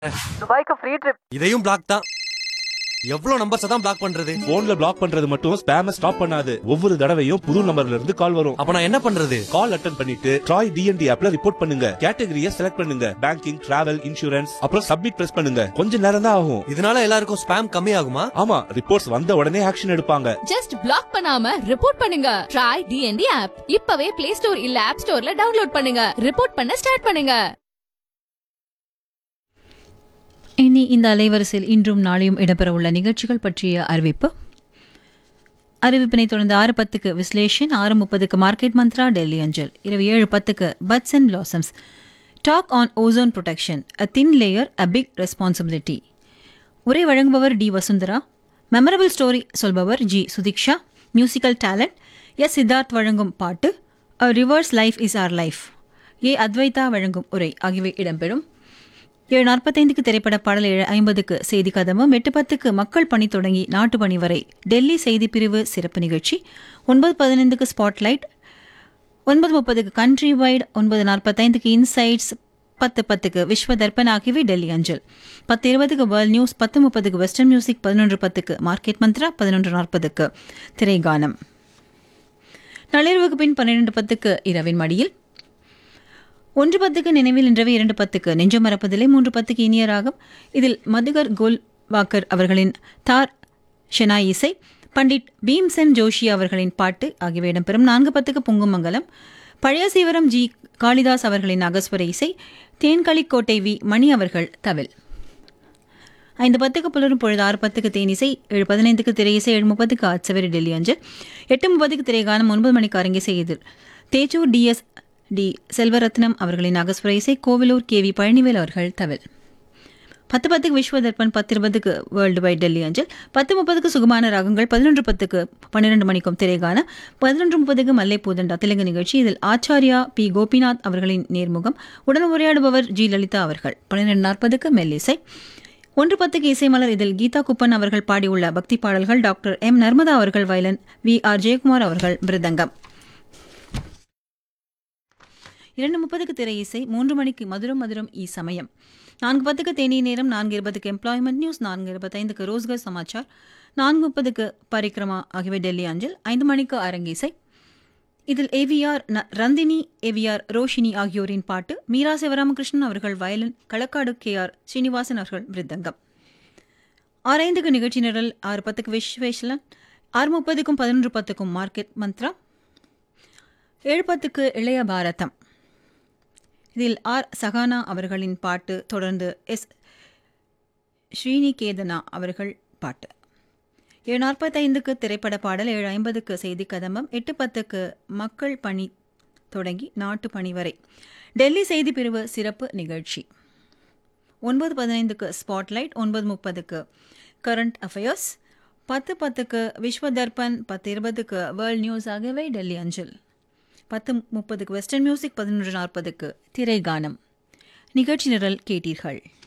துபாய்க்கு free trip இதையும் black தான் எவ்வளவு நம்பர்ஸ் தான் பிளாக் பண்றது போன்ல பிளாக் பண்றது மட்டும் ஸ்பேம ஸ்டாப் பண்ணாது ஒவ்வொரு தடவையும் புது நம்பர்ல இருந்து கால் வரும் அப்ப நான் என்ன பண்றது கால் அட்டன் பண்ணிட்டு ட்ராய் டிஎன்டி ஆப்ல ரிப்போர்ட் பண்ணுங்க கேட்டகரிய செலக்ட் பண்ணுங்க பேங்கிங் டிராவல் இன்சூரன்ஸ் அப்புறம் சப்மிட் பிரஸ் பண்ணுங்க கொஞ்ச நேரம் தான் ஆகும் இதனால எல்லாருக்கும் ஸ்பேம் கம்மி ஆகுமா ஆமா ரிப்போர்ட்ஸ் வந்த உடனே ஆக்ஷன் எடுப்பாங்க ஜஸ்ட் பிளாக் பண்ணாம ரிப்போர்ட் பண்ணுங்க ட்ரை டிஎன்டி ஆப் இப்பவே பிளே ஸ்டோர் இல்ல ஆப் ஸ்டோர்ல டவுன்லோட் பண்ணுங்க ரிப்போர்ட் பண்ண ஸ்டார்ட் பண்ணுங்க இனி இந்த அலைவரிசையில் இன்றும் நாளையும் இடம்பெறவுள்ள நிகழ்ச்சிகள் பற்றிய அறிவிப்பு அறிவிப்பினை தொடர்ந்து ஆறு பத்துக்கு விஸ்லேஷன் ஆறு முப்பதுக்கு மார்க்கெட் மந்த்ரா டெல்லி அஞ்சல் இரவு ஏழு பத்துக்கு buds and blossoms talk on ozone protection a thin layer a big responsibility உரை வழங்குபவர் டி வசுந்தரா மெமரபிள் ஸ்டோரி சொல்பவர் G Sudiksha musical talent S Siddharth வழங்கும் பாட்டு a river's life is our life A Advaita வழங்கும் உரை ஆகியவை இடம்பெறும் ஏழு நாற்பத்தைந்துக்கு திரைப்பட பாடல் ஏழு ஐம்பதுக்கு செய்தி கதமும் எட்டு பத்துக்கு மக்கள் பணி தொடங்கி நாட்டு பணி வரை டெல்லி செய்தி பிரிவு சிறப்பு நிகழ்ச்சி ஒன்பது பதினைந்துக்கு ஸ்பாட்லைட் ஒன்பது முப்பதுக்கு கண்ட்ரி வைட் ஒன்பது நாற்பத்தைந்துக்கு இன்சைட்ஸ் பத்து பத்துக்கு விஸ்வ தர்ப்பன் ஆகியவை டெல்லி அஞ்சல் பத்து இருபதுக்கு வேர்ல்ட் நியூஸ் பத்து முப்பதுக்கு வெஸ்டர்ன் மியூசிக் பதினொன்று பத்துக்கு மார்க்கெட் மந்த்ரா பதினொன்று நாற்பதுக்கு திரைகானம் நள்ளிரவுக்கு பின் பன்னிரண்டு பத்துக்கு இரவின் மடியில் ஒன்று பத்துக்கு நினைவில் நின்றவை இரண்டு பத்துக்கு நெஞ்சம் மறப்பதில்லை மூன்று பத்துக்கு இனிய ராகம் இதில் மதுகர் கோல் வாக்கர் அவர்களின் தார் ஷெனாய் இசை பண்டிட் பீம்சென் ஜோஷி அவர்களின் பாட்டு ஆகியவை இடம்பெறும் நான்கு பத்துக்கு பொங்குமங்கலம் பழைய சீவரம் ஜி காளிதாஸ் அவர்களின் அகஸ்வர இசை தேன்களிக்கோட்டை வி மணி அவர்கள் தவில் ஐந்து பத்துக்கு புலரும் பொழுது ஆறு பத்துக்கு தேனிசை ஏழு பதினைந்துக்கு திரையிசை ஏழு முப்பதுக்கு ஆட்சவரி டெல்லி அஞ்சல் எட்டு முப்பதுக்கு திரைகானம் ஒன்பது மணிக்கு அரங்கேசை எதிர் தேச்சூர் டிஎஸ் டி செல்வரத்னம் அவர்களின் அகஸ்வர இசை கோவிலூர் கே வி பழனிவேல் அவர்கள் தவில் பத்து பத்துக்கு விஸ்வ தர்ப்பன் பத்து இருபதுக்கு வேர்ல்டு வைட் டெல்லி அஞ்சல் பத்து முப்பதுக்கு சுகமான ராகங்கள் பதினொன்று பத்துக்கு பன்னிரண்டு மணிக்கும் திரைகான பதினொன்று முப்பதுக்கு மல்லை பூதண்டா தெலுங்கு நிகழ்ச்சி இதில் ஆச்சாரியா பி கோபிநாத் அவர்களின் நேர்முகம் உடன் உரையாடுபவர் ஜி லலிதா அவர்கள் பன்னிரெண்டு நாற்பதுக்கு மெல்லிசை ஒன்று பத்துக்கு இசைமலர் இதில் கீதா குப்பன் அவர்கள் பாடியுள்ள பக்தி பாடல்கள் டாக்டர் எம் நர்மதா அவர்கள் வயலன் வி ஆர் ஜெயக்குமார் அவர்கள் மிருதங்கம் இரண்டு முப்பதுக்கு திரை இசை மூன்று மணிக்கு மதுரம் மதுரம் இ சமயம் நான்கு பத்துக்கு தேனி நேரம் நான்கு இருபதுக்கு எம்ப்ளாய்மெண்ட் நியூஸ் நான்கு இருபத்தைந்துக்கு ரோஸ்கர் சமாச்சார் நான்கு முப்பதுக்கு பரிக்ரமா ஆகியவை டெல்லி அஞ்சல் ஐந்து மணிக்கு அரங்கிசை இதில் ஏவிஆர் ரந்தினி ஏவிஆர் ரோஷினி ஆகியோரின் பாட்டு மீரா சிவராமகிருஷ்ணன் அவர்கள் violin Kalakkad K R Srinivasan அவர்கள் மிருதங்கம் ஆறு ஐந்துக்கு நிகழ்ச்சி நிரல் ஆறு பத்துக்கு விஸ்வேஸ்வரன் ஆறு முப்பதுக்கும் பதினொன்று பத்துக்கும் மார்க்கெட் மந்த்ரா ஏழு பத்துக்கு இளைய பாரதம் இதில் ஆர் சகானா அவர்களின் பாட்டு தொடர்ந்து எஸ் ஸ்ரீனிகேதனா அவர்கள் பாட்டு ஏழு நாற்பத்தைந்துக்கு திரைப்பட பாடல் ஏழு ஐம்பதுக்கு செய்தி கதம்பம் எட்டு பத்துக்கு மக்கள் பணி தொடங்கி நாட்டு பணி வரை டெல்லி செய்தி பிரிவு சிறப்பு நிகழ்ச்சி ஒன்பது பதினைந்துக்கு ஸ்பாட்லைட் ஒன்பது முப்பதுக்கு கரண்ட் அஃபேர்ஸ் பத்து பத்துக்கு விஸ்வ தர்பன் பத்து இருபதுக்கு வேர்ல்ட் நியூஸ் ஆகியவை டெல்லி அஞ்சல் பத்து முப்பதுக்கு வெஸ்டர்ன் மியூசிக் பதினொன்று நாற்பதுக்கு திரைகானம் நிகழ்ச்சி நிரல் கேட்டீர்கள்